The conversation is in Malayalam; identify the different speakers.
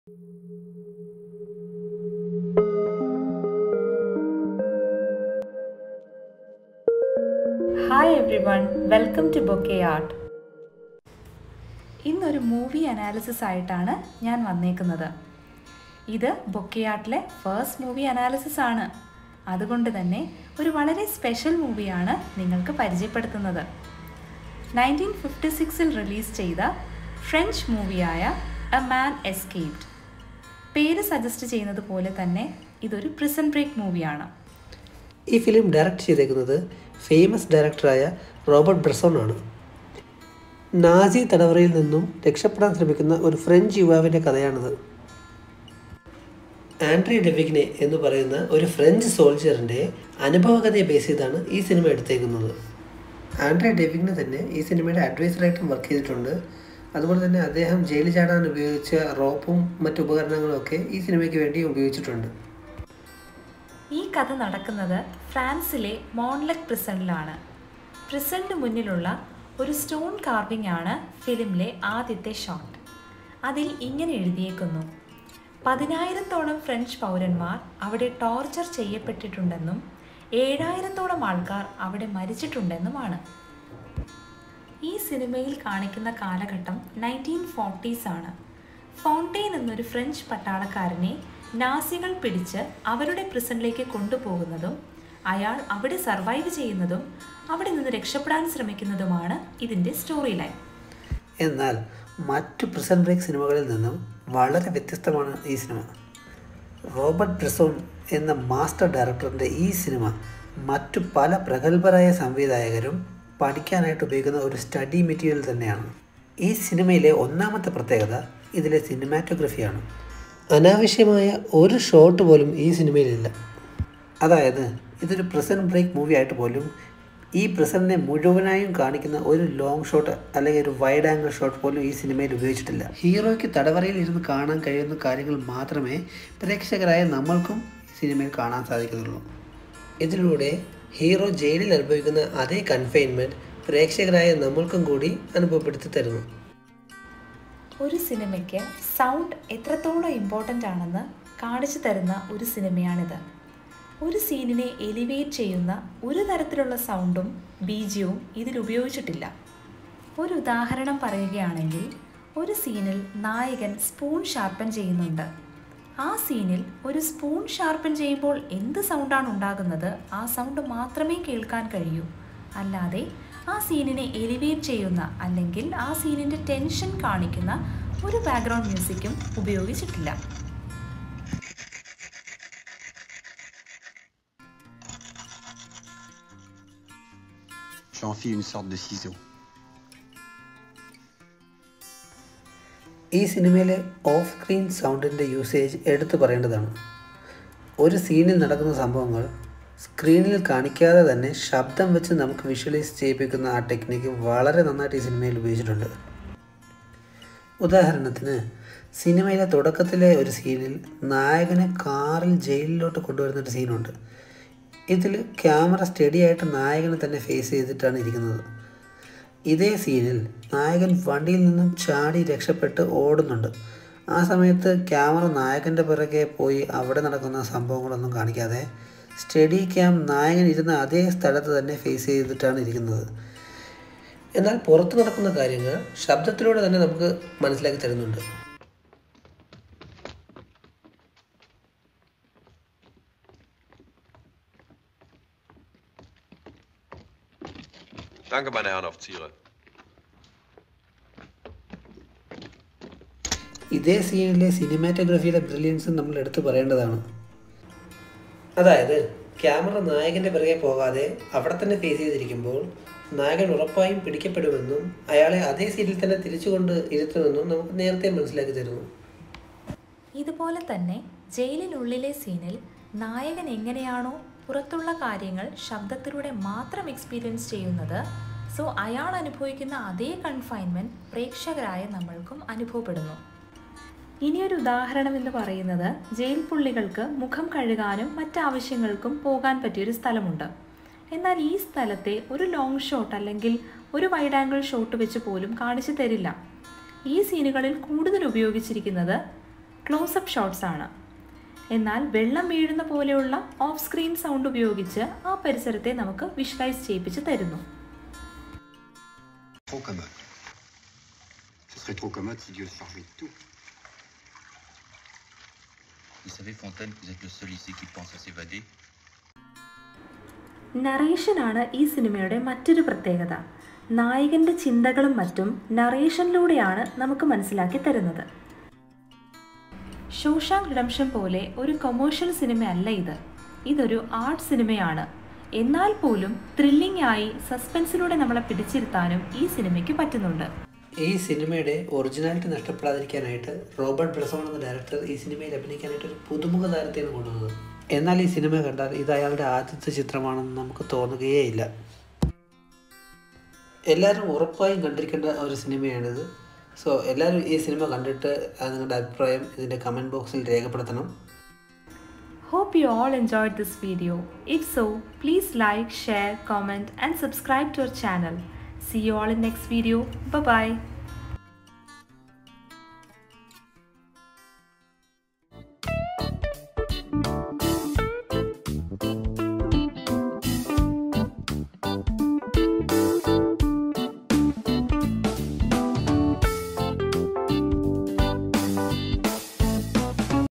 Speaker 1: Hi everyone welcome to bokeh art ഇന്നൊരു മൂവി അനാലിസിസ് ആയിട്ടാണ് ഞാൻ വന്നേക്കുന്നത് ഇത് ബൊക്കെ ആർട്ടിലെ ഫേസ്റ്റ് മൂവി അനാലിസിസ് ആണ് അതുകൊണ്ട് തന്നെ ഒരു വളരെ സ്പെഷ്യൽ മൂവിയാണ് നിങ്ങൾക്ക് പരിചയപ്പെടുത്തുന്നത് നയൻറ്റീൻ ഫിഫ്റ്റി സിക്സിൽ റിലീസ് ചെയ്ത ഫ്രഞ്ച് മൂവിയായ എ മാൻ എസ്കേപ്ഡ് പേര് സജസ്റ്റ് ചെയ്യുന്നത് പോലെ തന്നെ ഇതൊരു പ്രിസൺ ബ്രേക്ക് മൂവിയാണ്
Speaker 2: ഈ ഫിലിം ഡയറക്റ്റ് ചെയ്തേക്കുന്നത് ഫേമസ് ഡയറക്ടറായ റോബർട്ട് ബ്രസോൺ ആണ് നാസി തടവറയിൽ നിന്നും രക്ഷപ്പെടാൻ ശ്രമിക്കുന്ന ഒരു ഫ്രഞ്ച് യുവാവിൻ്റെ കഥയാണിത് ആൻഡ്രി ഡെവിഗ്നെ എന്ന് പറയുന്ന ഒരു ഫ്രഞ്ച് സോൾജറിൻ്റെ അനുഭവകഥയെ ബേസ് ചെയ്താണ് ഈ സിനിമ എടുത്തേക്കുന്നത് ആൻഡ്രി ഡെവിഗ്നെ തന്നെ ഈ സിനിമയുടെ അഡ്വൈസറായിട്ടും വർക്ക് ചെയ്തിട്ടുണ്ട് അതുപോലെ തന്നെ അദ്ദേഹം ജയിലിൽ ചാടാൻ ഉപയോഗിച്ച റോപ്പും മറ്റു ഉപകരണങ്ങളും ഒക്കെ ഈ സിനിമയ്ക്ക് വേണ്ടി ഉപയോഗിച്ചിട്ടുണ്ട്
Speaker 1: ഈ കഥ നടക്കുന്നത് ഫ്രാൻസിലെ മോൺലെക് പ്രിസണിലാണ് പ്രിസണിന് മുന്നിലുള്ള ഒരു സ്റ്റോൺ കാർവിംഗ് ആണ് ഫിലിമിലെ ആദ്യത്തെ ഷോട്ട് അതിൽ ഇങ്ങനെ എഴുതിയേക്കുന്നു പതിനായിരത്തോളം ഫ്രഞ്ച് പൗരന്മാർ അവിടെ ടോർച്ചർ ചെയ്യപ്പെട്ടിട്ടുണ്ടെന്നും ഏഴായിരത്തോളം ആൾക്കാർ അവിടെ മരിച്ചിട്ടുണ്ടെന്നുമാണ് ഈ സിനിമയിൽ കാണിക്കുന്ന കാലഘട്ടം നയൻറ്റീൻ ഫോർട്ടീസ് ആണ് ഫോണ്ടെയിൻ എന്നൊരു ഫ്രഞ്ച് പട്ടാളക്കാരനെ നാസികൾ പിടിച്ച് അവരുടെ പ്രിസണിലേക്ക് കൊണ്ടുപോകുന്നതും അയാൾ അവിടെ സർവൈവ് ചെയ്യുന്നതും അവിടെ നിന്ന് രക്ഷപ്പെടാൻ ശ്രമിക്കുന്നതുമാണ് ഇതിൻ്റെ സ്റ്റോറി ലൈൻ
Speaker 2: എന്നാൽ മറ്റു പ്രിസൺ ബ്രേക്ക് സിനിമകളിൽ നിന്നും വളരെ വ്യത്യസ്തമാണ് ഈ സിനിമ റോബർട്ട് ബ്രസോൺ എന്ന മാസ്റ്റർ ഡയറക്ടറിൻ്റെ ഈ സിനിമ മറ്റു പല പ്രഗത്ഭരായ സംവിധായകരും പഠിക്കാനായിട്ട് ഉപയോഗിക്കുന്ന ഒരു സ്റ്റഡി മെറ്റീരിയൽ തന്നെയാണ് ഈ സിനിമയിലെ ഒന്നാമത്തെ പ്രത്യേകത ഇതിലെ സിനിമാറ്റോഗ്രഫിയാണ് അനാവശ്യമായ ഒരു ഷോട്ട് പോലും ഈ സിനിമയിലില്ല അതായത് ഇതൊരു പ്രസൻറ്റ് ബ്രേക്ക് മൂവി ആയിട്ട് പോലും ഈ പ്രസൻറ്റിനെ മുഴുവനായും കാണിക്കുന്ന ഒരു ലോങ് ഷോട്ട് അല്ലെങ്കിൽ ഒരു വൈഡ് ആംഗിൾ ഷോട്ട് പോലും ഈ സിനിമയിൽ ഉപയോഗിച്ചിട്ടില്ല ഹീറോയ്ക്ക് തടവറയിൽ ഇരുന്ന് കാണാൻ കഴിയുന്ന കാര്യങ്ങൾ മാത്രമേ പ്രേക്ഷകരായ നമ്മൾക്കും ഈ സിനിമയിൽ കാണാൻ സാധിക്കുന്നുള്ളൂ ഇതിലൂടെ ഹീറോ ജയിലിൽ അനുഭവിക്കുന്ന അതേ കൺഫൈൻമെൻറ്റ് പ്രേക്ഷകരായ നമ്മൾക്കും കൂടി അനുഭവപ്പെടുത്തി തരുന്നു
Speaker 1: ഒരു സിനിമയ്ക്ക് സൗണ്ട് എത്രത്തോളം ഇമ്പോർട്ടൻ്റ് ആണെന്ന് കാണിച്ചു തരുന്ന ഒരു സിനിമയാണിത് ഒരു സീനിനെ എലിവേറ്റ് ചെയ്യുന്ന ഒരു തരത്തിലുള്ള സൗണ്ടും ബീജിയവും ഇതിൽ ഉപയോഗിച്ചിട്ടില്ല ഒരു ഉദാഹരണം പറയുകയാണെങ്കിൽ ഒരു സീനിൽ നായകൻ സ്പൂൺ ഷാർപ്പൻ ചെയ്യുന്നുണ്ട് ആ സീനിൽ ഒരു സ്പൂൺ ഷാർപ്പൻ ചെയ്യുമ്പോൾ എന്ത് സൗണ്ടാണ് ഉണ്ടാകുന്നത് ആ സൗണ്ട് മാത്രമേ കേൾക്കാൻ കഴിയൂ അല്ലാതെ ആ സീനിനെ എലിവേറ്റ് ചെയ്യുന്ന അല്ലെങ്കിൽ ആ സീനിൻ്റെ ടെൻഷൻ കാണിക്കുന്ന ഒരു ബാക്ക്ഗ്രൗണ്ട് മ്യൂസിക്കും ഉപയോഗിച്ചിട്ടില്ല
Speaker 3: J'enfile une sorte de ciseau.
Speaker 2: ഈ സിനിമയിലെ ഓഫ് സ്ക്രീൻ സൗണ്ടിൻ്റെ യൂസേജ് എടുത്തു പറയേണ്ടതാണ് ഒരു സീനിൽ നടക്കുന്ന സംഭവങ്ങൾ സ്ക്രീനിൽ കാണിക്കാതെ തന്നെ ശബ്ദം വെച്ച് നമുക്ക് വിഷ്വലൈസ് ചെയ്യിപ്പിക്കുന്ന ആ ടെക്നിക്ക് വളരെ നന്നായിട്ട് ഈ സിനിമയിൽ ഉപയോഗിച്ചിട്ടുണ്ട് ഉദാഹരണത്തിന് സിനിമയിലെ തുടക്കത്തിലെ ഒരു സീനിൽ നായകനെ കാറിൽ ജയിലിലോട്ട് കൊണ്ടുവരുന്ന ഒരു സീനുണ്ട് ഇതിൽ ക്യാമറ സ്റ്റഡി ആയിട്ട് നായകനെ തന്നെ ഫേസ് ചെയ്തിട്ടാണ് ഇരിക്കുന്നത് ഇതേ സീനിൽ നായകൻ വണ്ടിയിൽ നിന്നും ചാടി രക്ഷപ്പെട്ട് ഓടുന്നുണ്ട് ആ സമയത്ത് ക്യാമറ നായകൻ്റെ പിറകെ പോയി അവിടെ നടക്കുന്ന സംഭവങ്ങളൊന്നും കാണിക്കാതെ സ്റ്റഡി ക്യാം നായകൻ ഇരുന്ന അതേ സ്ഥലത്ത് തന്നെ ഫേസ് ചെയ്തിട്ടാണ് ഇരിക്കുന്നത് എന്നാൽ പുറത്ത് നടക്കുന്ന കാര്യങ്ങൾ ശബ്ദത്തിലൂടെ തന്നെ നമുക്ക് മനസ്സിലാക്കി തരുന്നുണ്ട്
Speaker 4: Danke, meine Herren Offiziere.
Speaker 2: ഇതേ സീനിലെ സിനിമാറ്റോഗ്രഫിയുടെ ബ്രില്യൻസും നമ്മൾ എടുത്തു പറയേണ്ടതാണ് അതായത് ക്യാമറ നായകൻ്റെ പിറകെ പോകാതെ അവിടെ തന്നെ ഫേസ് ചെയ്തിരിക്കുമ്പോൾ നായകൻ ഉറപ്പായും പിടിക്കപ്പെടുമെന്നും അയാളെ അതേ സീനിൽ തന്നെ തിരിച്ചുകൊണ്ട് ഇരുത്തുമെന്നും നമുക്ക് നേരത്തെ മനസ്സിലാക്കി തരുന്നു
Speaker 1: ഇതുപോലെ തന്നെ ജയിലിനുള്ളിലെ സീനിൽ നായകൻ എങ്ങനെയാണോ പുറത്തുള്ള കാര്യങ്ങൾ ശബ്ദത്തിലൂടെ മാത്രം എക്സ്പീരിയൻസ് ചെയ്യുന്നത് സോ അയാൾ അനുഭവിക്കുന്ന അതേ കൺഫൈൻമെൻറ്റ് പ്രേക്ഷകരായ നമ്മൾക്കും അനുഭവപ്പെടുന്നു ഇനിയൊരു ഉദാഹരണം എന്ന് പറയുന്നത് ജയിൽ പുള്ളികൾക്ക് മുഖം കഴുകാനും മറ്റാവശ്യങ്ങൾക്കും പോകാൻ പറ്റിയൊരു സ്ഥലമുണ്ട് എന്നാൽ ഈ സ്ഥലത്തെ ഒരു ലോങ് ഷോട്ട് അല്ലെങ്കിൽ ഒരു വൈഡ് ആംഗിൾ ഷോട്ട് വെച്ച് പോലും കാണിച്ചു തരില്ല ഈ സീനുകളിൽ കൂടുതൽ ഉപയോഗിച്ചിരിക്കുന്നത് ക്ലോസപ്പ് ഷോട്ട്സ് ആണ് എന്നാൽ വെള്ളം വീഴുന്ന പോലെയുള്ള ഓഫ് സ്ക്രീൻ സൗണ്ട് ഉപയോഗിച്ച് ആ പരിസരത്തെ നമുക്ക് വിഷ്വലൈസ് ചെയ്യിപ്പിച്ച് തരുന്നു
Speaker 3: Trop commode. Ce serait trop commode si Dieu se chargeait de tout.
Speaker 4: Vous savez, Fontaine, que vous êtes le seul ici qui pense à s'évader
Speaker 1: നറേഷനാണ് ഈ സിനിമയുടെ മറ്റൊരു പ്രത്യേകത നായകന്റെ ചിന്തകളും മറ്റും നറേഷനിലൂടെയാണ് നമുക്ക് മനസ്സിലാക്കി തരുന്നത് ഷോഷാങ് റിഡംഷൻ പോലെ ഒരു കൊമേഴ്ഷ്യൽ സിനിമയല്ല ഇത് ഇതൊരു ആർട്ട് സിനിമയാണ് എന്നാൽ പോലും ത്രില്ലിംഗ് ആയി സസ്പെൻസിലൂടെ നമ്മളെ പിടിച്ചിരുത്താനും ഈ സിനിമയ്ക്ക് പറ്റുന്നുണ്ട്
Speaker 2: ഈ സിനിമയുടെ ഒറിജിനാലിറ്റി നഷ്ടപ്പെടാതിരിക്കാനായിട്ട് റോബർട്ട് ബ്രസോൺ എന്ന ഡയറക്ടർ ഈ സിനിമയിൽ അഭിനയിക്കാനായിട്ട് ഒരു പുതുമുഖ താരത്തെയാണ് കൊണ്ടുവന്നത് എന്നാൽ ഈ സിനിമ കണ്ടാൽ ഇത് അയാളുടെ ആദ്യത്തെ ചിത്രമാണെന്ന് നമുക്ക് തോന്നുകയേ ഇല്ല എല്ലാവരും ഉറപ്പായും കണ്ടിരിക്കേണ്ട ഒരു സിനിമയാണിത് സോ എല്ലാവരും ഈ സിനിമ കണ്ടിട്ട് നിങ്ങളുടെ അഭിപ്രായം ഇതിൻ്റെ കമൻറ്റ് ബോക്സിൽ രേഖപ്പെടുത്തണം
Speaker 1: Hope you all enjoyed this video. If so, please like, share, comment and subscribe to our channel. See you all in next video. Bye bye.